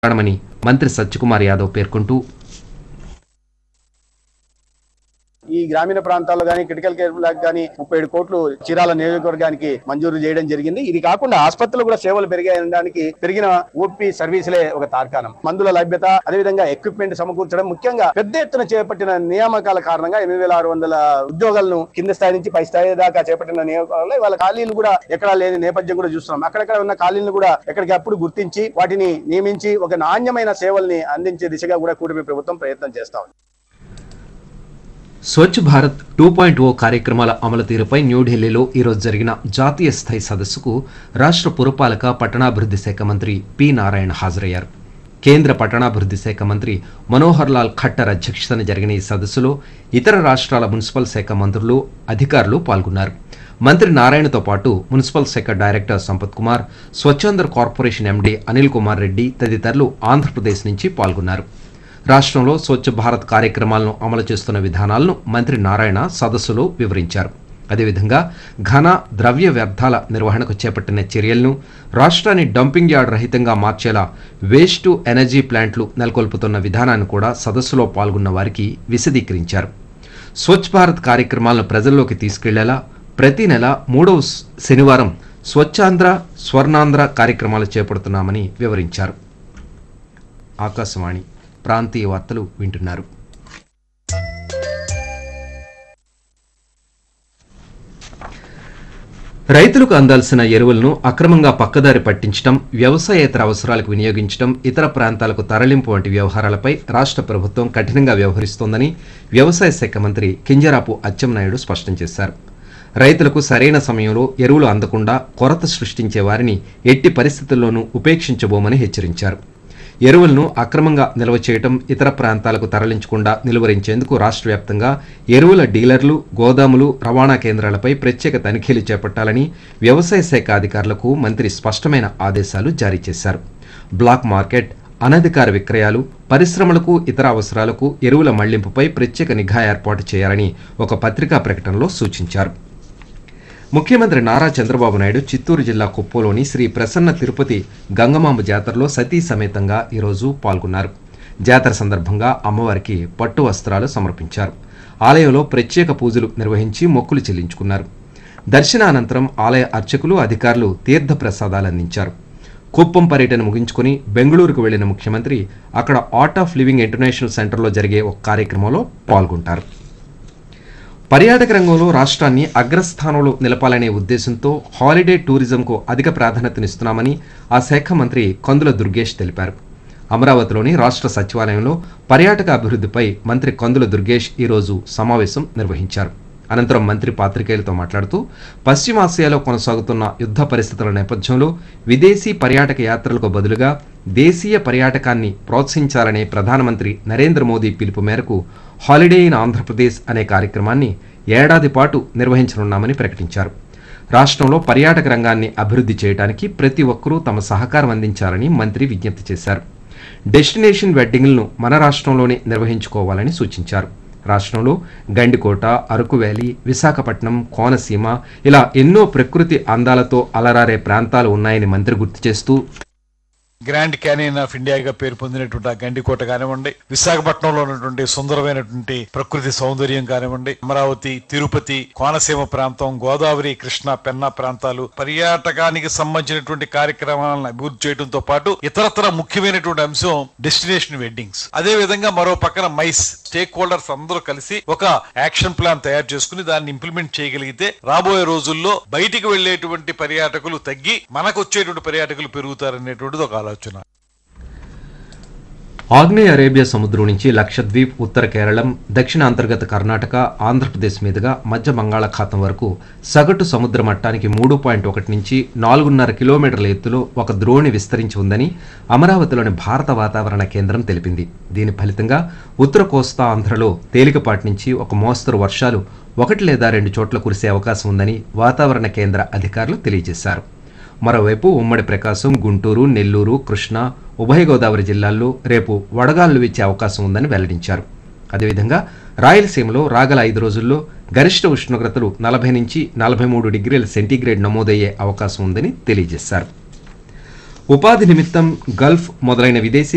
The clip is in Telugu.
కారణమని మంత్రి సత్యకుమార్ యాదవ్ పేర్కొంటూ ఈ గ్రామీణ ప్రాంతాల్లో గానీ క్రిటికల్ కేర్ బ్లాక్ గానీ ముప్పై ఏడు కోట్లు చీరాల నియోజకవర్గానికి మంజూరు చేయడం జరిగింది ఇది కాకుండా ఆసుపత్రులు కూడా సేవలు పెరిగాయడానికి పెరిగిన ఓపీ సర్వీసులే ఒక తార్కాణం మందుల లభ్యత అదేవిధంగా ఎక్విప్మెంట్ సమకూర్చడం ముఖ్యంగా పెద్ద ఎత్తున చేపట్టిన నియామకాల కారణంగా ఎనిమిది వేల ఆరు వందల ఉద్యోగాలను కింద స్థాయి నుంచి పై స్థాయి దాకా చేపట్టిన నియామకాలలో వాళ్ళ ఖాళీలు కూడా ఎక్కడా లేని నేపథ్యం కూడా చూస్తున్నాం అక్కడక్కడ ఉన్న ఖాళీలను కూడా ఎక్కడికప్పుడు గుర్తించి వాటిని నియమించి ఒక నాణ్యమైన సేవల్ని అందించే దిశగా కూడా కూటమి ప్రభుత్వం ప్రయత్నం చేస్తా ఉంది Swachh Bharat two point O కార్యక్రమాల అమలు తీరుపై న్యూఢిల్లీలో ఈరోజు జరిగిన జాతీయ స్థాయి సదస్సుకు రాష్ట్ర పురపాలక పట్టణాభివృద్ధి శాఖ మంత్రి పి నారాయణ హాజరయ్యారు కేంద్ర పట్టణాభివృద్ధి శాఖ మంత్రి మనోహర్ లాల్ ఖట్టర్ అధ్యక్షతన జరిగిన ఈ సదస్సులో ఇతర రాష్ట్రాల మున్సిపల్ శాఖ మంత్రులు అధికారులు పాల్గొన్నారు మంత్రి నారాయణతో పాటు మున్సిపల్ శాఖ director Sampath Kumar Swachh Andhra corporation MD Anil Kumar Reddy తదితరులు ఆంధ్రప్రదేశ్ నుంచి పాల్గొన్నారు రాష్ట్రంలో స్వచ్ఛ భారత్ కార్యక్రమాలను అమలు చేస్తున్న విధానాలను మంత్రి నారాయణ సదస్సులో వివరించారు అదేవిధంగా ఘన ద్రవ్య వ్యర్థాల నిర్వహణకు చేపట్టిన చర్యలను రాష్ట్రాన్ని డంపింగ్ యార్డ్ రహితంగా మార్చేలా వేస్ట్ టు ఎనర్జీ ప్లాంట్లు నెలకొల్పుతున్న విధానాన్ని కూడా సదస్సులో పాల్గొన్న వారికి విశదీకరించారు స్వచ్ఛ భారత్ కార్యక్రమాలను ప్రజల్లోకి తీసుకెళ్లేలా ప్రతి నెల మూడవ స్- శనివారం స్వచ్ఛాంధ్ర స్వర్ణాంధ్ర కార్యక్రమాలు చేపడుతున్నామని వివరించారు ఆకాశవాణి ప్రాంతీయ వార్తలు వింటున్నారు రైతులకు అందాల్సిన ఎరువులను అక్రమంగా పక్కదారి పట్టించడం వ్యవసాయేతర అవసరాలకు వినియోగించడం ఇతర ప్రాంతాలకు తరలింపు వంటి వ్యవహారాలపై రాష్ట్ర ప్రభుత్వం కఠినంగా వ్యవహరిస్తోందని వ్యవసాయ శాఖ మంత్రి కింజరాపు అచ్చెన్నాయుడు స్పష్టం చేశారు రైతులకు సరైన సమయంలో ఎరువులు అందకుండా కొరత సృష్టించే వారిని ఎట్టి పరిస్థితుల్లోనూ ఉపేక్షించబోమని హెచ్చరించారు ఎరువులను అక్రమంగా నిల్వ చేయటం ఇతర ప్రాంతాలకు తరలించకుండా నిలువరించేందుకు రాష్ట్ర వ్యాప్తంగా ఎరువుల డీలర్లు గోదాములు రవాణా కేంద్రాలపై ప్రత్యేక తనిఖీలు చేపట్టాలని వ్యవసాయ శాఖ అధికారులకు మంత్రి స్పష్టమైన ఆదేశాలు జారీ చేశారు బ్లాక్ మార్కెట్ అనధికార విక్రయాలు పరిశ్రమలకు ఇతర అవసరాలకు ఎరువుల మళ్లింపుపై ప్రత్యేక నిఘా ఏర్పాటు చేయాలని ఒక పత్రికా ప్రకటనలో సూచించారు ముఖ్యమంత్రి నారా చంద్రబాబు నాయుడు చిత్తూరు జిల్లా కుప్పంలోని శ్రీ ప్రసన్న తిరుపతి గంగమాంబ జాతరలో సతీ సమేతంగా ఈరోజు పాల్గొన్నారు జాతర సందర్భంగా అమ్మవారికి పట్టు వస్త్రాలు సమర్పించారు ఆలయంలో ప్రత్యేక పూజలు నిర్వహించి మొక్కులు చెల్లించుకున్నారు దర్శనానంతరం ఆలయ అర్చకులు అధికారులు తీర్థ ప్రసాదాలు అందించారు కుప్పం పర్యటన ముగించుకుని బెంగళూరుకు వెళ్లిన ముఖ్యమంత్రి అక్కడ ఆర్ట్ ఆఫ్ లివింగ్ ఇంటర్నేషనల్ సెంటర్లో జరిగే ఒక కార్యక్రమంలో పాల్గొంటారు పర్యాటక రంగంలో రాష్ట్రాన్ని అగ్రస్థానంలో నిలపాలనే ఉద్దేశంతో హాలిడే టూరిజంకు అధిక ప్రాధాన్యతనిస్తున్నామని ఆ శాఖ మంత్రి కందుల దుర్గేష్ తెలిపారు అమరావతిలోని రాష్ట్ర సచివాలయంలో పర్యాటక అభివృద్ధిపై మంత్రి కందుల దుర్గేష్ ఈరోజు సమావేశం నిర్వహించారు అనంతరం మంత్రి పాత్రికేయులతో మాట్లాడుతూ పశ్చిమాసియాలో కొనసాగుతున్న యుద్ధ పరిస్థితుల నేపథ్యంలో విదేశీ పర్యాటక యాత్రలకు బదులుగా దేశీయ పర్యాటకాన్ని ప్రోత్సహించాలనే ప్రధానమంత్రి నరేంద్ర మోదీ పిలుపు మేరకు హాలిడే ఇన్ ఆంధ్రప్రదేశ్ అనే కార్యక్రమాన్ని ఏడాది పాటు నిర్వహించనున్నామని ప్రకటించారు రాష్ట్రంలో పర్యాటక రంగాన్ని అభివృద్ధి చేయడానికి ప్రతి ఒక్కరూ తమ సహకారం అందించాలని మంత్రి విజ్ఞప్తి చేశారు డెస్టినేషన్ వెడ్డింగ్లను మన రాష్ట్రంలోనే నిర్వహించుకోవాలని సూచించారు రాష్ట్రంలో గండికోట అరకు వ్యాలీ విశాఖపట్నం కోనసీమ ఇలా ఎన్నో ప్రకృతి అందాలతో అలరారే ప్రాంతాలు ఉన్నాయని మంత్రి గుర్తు చేస్తూ గ్రాండ్ క్యానియన్ ఆఫ్ ఇండియాగా పేరు పొందినటువంటి ఆ గండికోట కానివ్వండి విశాఖపట్నంలో ఉన్నటువంటి సుందరమైనటువంటి ప్రకృతి సౌందర్యం కానివ్వండి అమరావతి తిరుపతి కోనసీమ ప్రాంతం గోదావరి కృష్ణా పెన్నా ప్రాంతాలు పర్యాటకానికి సంబంధించినటువంటి కార్యక్రమాలను అభివృద్ధి చేయడంతో పాటు ఇతరత్ర ముఖ్యమైనటువంటి అంశం డెస్టినేషన్ వెడ్డింగ్స్ అదే విధంగా మరో పక్కన మైస్ స్టేక్ హోల్డర్స్ అందరూ కలిసి ఒక యాక్షన్ ప్లాన్ తయారు చేసుకుని దాన్ని ఇంప్లిమెంట్ చేయగలిగితే రాబోయే రోజుల్లో బయటికి వెళ్లేటువంటి పర్యాటకులు తగ్గి మనకు వచ్చేటువంటి పర్యాటకులు పెరుగుతారనేటువంటిది ఒక ఆలోచన ఆగ్నేయ అరేబియా సముద్రం నుంచి లక్షద్వీప్ ఉత్తర కేరళం దక్షిణ అంతర్గత కర్ణాటక ఆంధ్రప్రదేశ్ మీదుగా మధ్య బంగాళాఖాతం వరకు సగటు సముద్ర మట్టానికి మూడు పాయింట్ ఒకటి నుంచి నాలుగున్నర కిలోమీటర్ల ఎత్తులో ఒక ద్రోణి విస్తరించి ఉందని అమరావతిలోని భారత వాతావరణ కేంద్రం తెలిపింది దీని ఫలితంగా ఉత్తర కోస్తా ఆంధ్రలో తేలికపాటి నుంచి ఒక మోస్తరు వర్షాలు ఒకటి లేదా రెండు చోట్ల కురిసే అవకాశం ఉందని వాతావరణ కేంద్ర అధికారులు తెలియజేశారు మరోవైపు ఉమ్మడి ప్రకాశం గుంటూరు నెల్లూరు కృష్ణా ఉభయ గోదావరి జిల్లాల్లో రేపు వడగాళ్లు వీచే అవకాశం ఉందని వెల్లడించారు అదేవిధంగా రాయలసీమలో రాగల ఐదు రోజుల్లో గరిష్ట ఉష్ణోగ్రతలు నలభై నుంచి నలభై మూడు డిగ్రీల సెంటీగ్రేడ్ నమోదయ్యే అవకాశం ఉందని తెలియజేశారు ఉపాధి నిమిత్తం గల్ఫ్ మొదలైన విదేశీ